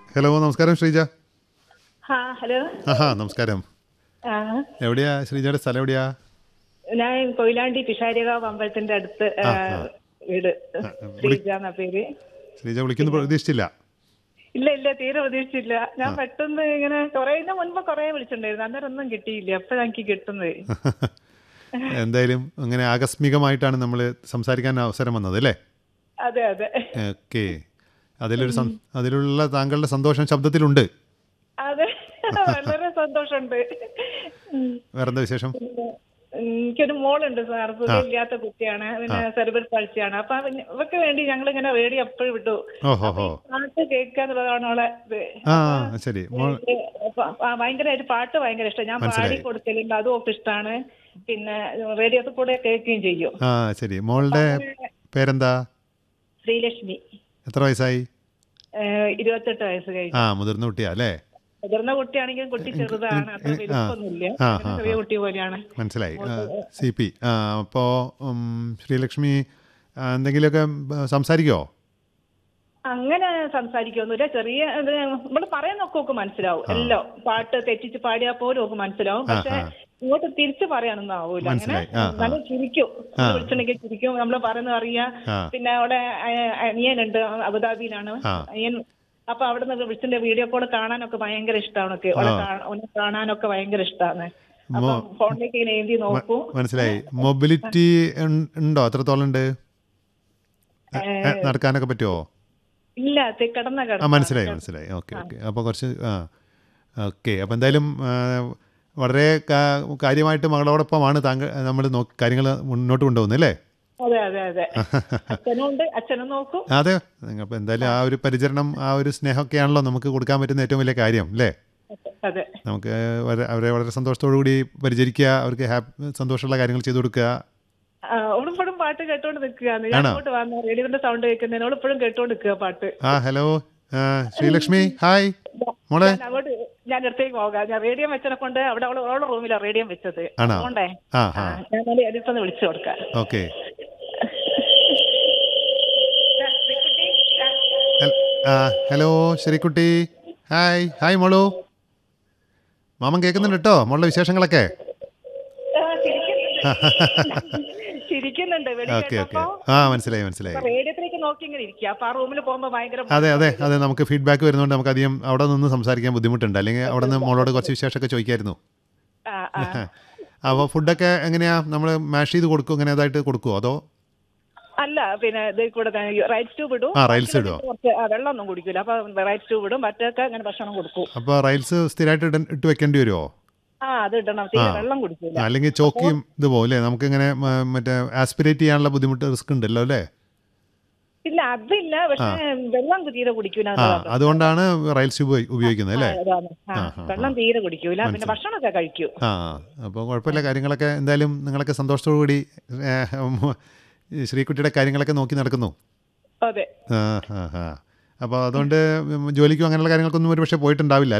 Hello നമസ്കാരം ശ്രീജ ആ hello ആഹാ നമസ്കാരം ആ എവിടെയാ ശ്രീജയുടെ സ്ഥലം എവിടെയാ ഞാൻ കൊയിലാണ്ടി പിഷാരികാവ് അമ്പലത്തിന്റെ അടുത്ത് ആ, വീട് ശ്രീജ എന്ന പേര് ശ്രീജ വിളിക്കുന്നു പ്രതീക്ഷിച്ചില്ല ഇല്ല ഇല്ല തീരെ പ്രതീക്ഷിച്ചില്ല ഞാൻ പെട്ടെന്ന് ഇങ്ങനെ കുറെ ഇതിന് മുൻപ് കുറെ വിളിച്ചിട്ടുണ്ടായിരുന്നു അന്നേരം ഒന്നും കിട്ടിയില്ല അപ്പൊ എനിക്ക് കിട്ടുന്നത് എന്തായാലും അങ്ങനെ ആകസ്മികമായിട്ടാണ് നമ്മൾ സംസാരിക്കാൻ അവസരം വന്നത് അല്ലേ അതെ അതെ ഓക്കെ അതിലൊരു സം- അതിലുള്ള താങ്കളുടെ സന്തോഷം ശബ്ദത്തിലുണ്ട് അതെ വളരെ സന്തോഷമുണ്ട് ഉം. വേറെന്താ വിശേഷം എനിക്കൊരു മോളുണ്ട് സാർ സുഖമില്ലാത്ത കുട്ടിയാണ് പിന്നെ സെർബൽ പൾസിയാണ് അപ്പൊ അവന് ഇവർക്ക് വേണ്ടി ഞങ്ങൾ ഇങ്ങനെ റേഡിയോ എപ്പോഴും വിട്ടു ഓഹോ ഹോ പാട്ട് കേൾക്കുക എന്നുള്ളതാണ് അവളെ ഇത് ആ ശരി മോൾ ഭയങ്കരമായിട്ട് പാട്ട് ഭയങ്കര ഇഷ്ടം ഞാൻ മനസ്സിലായി. പാടി കൊടുക്കലുണ്ട് അതും ഒക്കെ ഇഷ്ടമാണ് പിന്നെ റേഡിയോത്തിൽ കൂടെ കേൾക്കുകയും ചെയ്യും ആ ശരി മോളുടെ പേരെന്താ ശ്രീലക്ഷ്മി എത്ര വയസ്സായി ഏഹ് ഇരുപത്തെട്ട് വയസ്സ് കഴിഞ്ഞു ആ മുതിർന്ന കുട്ടിയാ അല്ലേ മുതിർന്ന കുട്ടിയാണെങ്കിലും കുട്ടി ചെറുതാണ് അത്ര വലിപ്പമൊന്നുമില്ല ആ, അങ്ങനെ ചെറിയ കുട്ടി പോലെയാണ് മനസ്സിലായി സി പി ആ അപ്പോൾ ശ്രീലക്ഷ്മി ആ, എന്തെങ്കിലുമൊക്കെ ആ, സംസാരിക്കുമോ അങ്ങനെ സംസാരിക്കൊന്നുമില്ല ചെറിയ ഇത് നമ്മൾ പറയുന്നൊക്കെ ഒക്കെ മനസ്സിലാവും എല്ലാം പാട്ട് തെറ്റിച്ച് പാടിയാൽ പോലും ഒക്കെ മനസ്സിലാവും പക്ഷെ ഇങ്ങോട്ട് തിരിച്ചു പറയാനൊന്നും ആവൂല അങ്ങനെ മനസ്സിലായി. ആ, ആ. നല്ല ചിരിക്കും വിളിച്ചിട്ടുണ്ടെങ്കിൽ ചിരിക്കും നമ്മൾ പറയുന്നത് അറിയാം ആ. പിന്നെ അവിടെ അയ- അനിയനുണ്ട് അബുദാബിയിലാണ് ആ. അനിയൻ അപ്പൊ അവിടെ നിന്ന് വിളിച്ചിന്റെ വീഡിയോ കോൾ കാണാനൊക്കെ ഭയങ്കര ഇഷ്ടമാണ് ഒക്കെ അവളെ കാ- അവനെ കാണാനൊക്കെ ഭയങ്കര ഇഷ്ടമാണ് അപ്പൊ ഫോണിലേക്ക് ഇങ്ങനെ എഴുതി നോക്കൂ മനസ്സിലായി മൊബിലിറ്റി ഉണ്ടോ എത്രത്തോളം ഉണ്ട് എ, നടക്കാനൊക്കെ പറ്റുമോ ഇല്ല തെ- കിടന്ന ആ കിടന്ന മനസ്സിലായി മനസ്സിലായി ഓക്കെ ഓക്കെ അപ്പോൾ കുറച്ച് ആ ഓക്കെ അപ്പോൾ എന്തായാലും ആ, വളരെ കാ- കാര്യമായിട്ട് മകളോടൊപ്പമാണ് താങ്കൾ നമ്മൾ നോക്കി കാര്യങ്ങൾ മുന്നോട്ട് കൊണ്ടുപോകുന്നത് അല്ലേ അതെ അതെ അതെ അച്ഛനും ഉണ്ട് അച്ഛനും നോക്കും അതെ അപ്പോൾ എന്തായാലും ആ ഒരു പരിചരണം ആ ഒരു സ്നേഹമൊക്കെയാണല്ലോ നമുക്ക് കൊടുക്കാൻ പറ്റുന്ന ഏറ്റവും വലിയ കാര്യം അല്ലേ അതെ നമുക്ക് വരെ- അവരെ വളരെ സന്തോഷത്തോടു കൂടി പരിചരിക്കുക അവർക്ക് ഹാപ്പി സന്തോഷമുള്ള കാര്യങ്ങൾ ചെയ്തു കൊടുക്കുക ഓളിപ്പോഴും പാട്ട് കേട്ടോണ്ട് നിൽക്കുകയാണ് ഞാൻ അങ്ങോട്ട് വന്ന റേഡിയോന്റെ സൗണ്ട് കേൾക്കുന്നതിന് ഓളിപ്പോഴും കേട്ടോണ്ട് നിൽക്കുക പാട്ട് ആ ഹലോ ആ, ശ്രീലക്ഷ്മി ഹായ് മോളെ ഞാൻ അങ്ങോട്ട് ഞാൻ അടുത്തേക്ക് പോകാം ഞാൻ റേഡിയോ വെച്ചനെ കൊണ്ട് അവിടെ അവള് അവളുടെ റൂമിലാണ് റേഡിയോ വെച്ചത് ആണോ? അതുകൊണ്ടേ ആ ആ, ആ ഞാൻ എന്നാലും എടുത്തൊന്ന് വിളിച്ചു കൊടുക്കാം ഓക്കെ ഹലോ ശരിക്കുട്ടി ഹായ് ഹായ് മോളു മാമൻ കേൾക്കുന്നുണ്ട് കേട്ടോ മോളുടെ വിശേഷങ്ങളൊക്കെ ആ, ചിരിക്കുന്നുണ്ട്. ചിരിക്കുന്നുണ്ട് വെളി ഓക്കെ ഓക്കെ കേട്ടപ്പോ ആ മനസ്സിലായി മനസ്സിലായി റേഡിയോത്തിലേക്ക് നോക്കി ഇങ്ങനെ ഇരിക്കുക അപ്പൊ ആ റൂമിൽ പോകുമ്പോ ഭയങ്കര അതെ അതെ അതെ നമുക്ക് ഫീഡ്ബാക്ക് വരുന്നതുകൊണ്ട് നമുക്ക് അധികം അവിടെ നിന്ന് സംസാരിക്കാൻ ബുദ്ധിമുട്ടുണ്ട് അല്ലെങ്കിൽ അവിടെ നിന്ന് മോളോട് കുറച്ച് വിശേഷമൊക്കെ ചോദിക്കായിരുന്നു ആ, ആ. അപ്പോൾ ഫുഡൊക്കെ എങ്ങനെയാ നമ്മൾ മാഷ് ചെയ്ത് കൊടുക്കും അങ്ങനെ അതായിട്ട് കൊടുക്കുമോ അതോ അല്ല പിന്നെ ഇത് കൂടെ റൈറ്റ് ട്യൂബ് ഇടും ആ റൈൽസ് ഇടുമോ കുറച്ച് ആ, വെള്ളമൊന്നും കുടിക്കൂല അപ്പൊ റൈറ്റ് ട്യൂബ് ഇടും മറ്റൊക്കെ അങ്ങനെ ഭക്ഷണം കൊടുക്കും അപ്പോൾ റൈൽസ് സ്ഥിരമായിട്ട് ഇട ഇട്ട് വെക്കേണ്ടി വരുമോ ആ അത് ഇടണം തീരെ വെള്ളം കുടിക്കൂല അല്ലെങ്കിൽ ചോക്കിയും ഇത് പോലെ നമുക്കിങ്ങനെ മ- മറ്റേ ആസ്പിറേറ്റ് ചെയ്യാനുള്ള ബുദ്ധിമുട്ട് റിസ്ക് ഉണ്ടല്ലോ അല്ലേ ഇല്ല അതില്ല പക്ഷെ വെള്ളം തീരെ കുടിക്കൂല ആ അതുകൊണ്ടാണ് റൈൽസ് ഉപ- ഉപയോഗിക്കുന്നത് അല്ലേ അതാണ് ആ, വെള്ളം തീരെ കുടിക്കൂല പിന്നെ ഭക്ഷണമൊക്കെ കഴിക്കൂ ആ അപ്പോൾ കുഴപ്പമില്ല കാര്യങ്ങളൊക്കെ എന്തായാലും നിങ്ങളൊക്കെ സന്തോഷത്തോടു കൂടി ഏ, ഉം, ഈ ശ്രീകുട്ടിയുടെ കാര്യങ്ങളൊക്കെ നോക്കി നടക്കുന്നു അതെ ആ ആ ആ അപ്പോൾ അതുകൊണ്ട് ജോലിക്കും അങ്ങനെയുള്ള കാര്യങ്ങൾക്കൊന്നും ഒരു പക്ഷേ പോയിട്ടുണ്ടാവില്ല